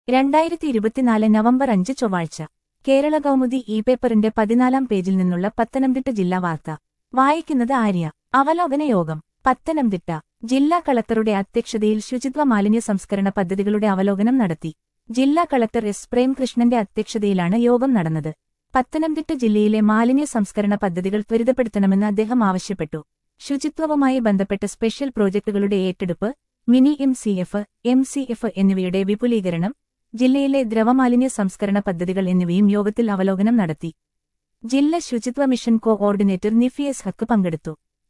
രണ്ടായിരത്തി ഇരുപത്തിനാല് നവംബർ അഞ്ച് ചൊവ്വാഴ്ച കേരള കൗമുദി ഇ പേപ്പറിന്റെ പതിനാലാം പേജിൽ നിന്നുള്ള പത്തനംതിട്ട ജില്ലാ വാർത്ത വായിക്കുന്നത് ആര്യ അവലോകന യോഗം പത്തനംതിട്ട ജില്ലാ കളക്ടറുടെ അധ്യക്ഷതയിൽ ശുചിത്വ മാലിന്യ സംസ്കരണ പദ്ധതികളുടെ അവലോകനം നടത്തി ജില്ലാ കളക്ടർ എസ് പ്രേംകൃഷ്ണന്റെ അധ്യക്ഷതയിലാണ് യോഗം നടന്നത് പത്തനംതിട്ട ജില്ലയിലെ മാലിന്യ സംസ്കരണ പദ്ധതികൾ ത്വരിതപ്പെടുത്തണമെന്ന് അദ്ദേഹം ആവശ്യപ്പെട്ടു ശുചിത്വവുമായി ബന്ധപ്പെട്ട സ്പെഷ്യൽ പ്രോജക്ടുകളുടെ ഏറ്റെടുപ്പ് mini M C F M C F എന്നിവയുടെ വിപുലീകരണം ജില്ലയിലെ ദ്രവമാലിന്യ സംസ്കരണ പദ്ധതികൾ എന്നിവയും യോഗത്തിൽ അവലോകനം നടത്തി ജില്ലാ ശുചിത്വ മിഷൻ കോഓർഡിനേറ്റർ നിഫിയസ് ഹക്ക് പങ്കെടുത്തു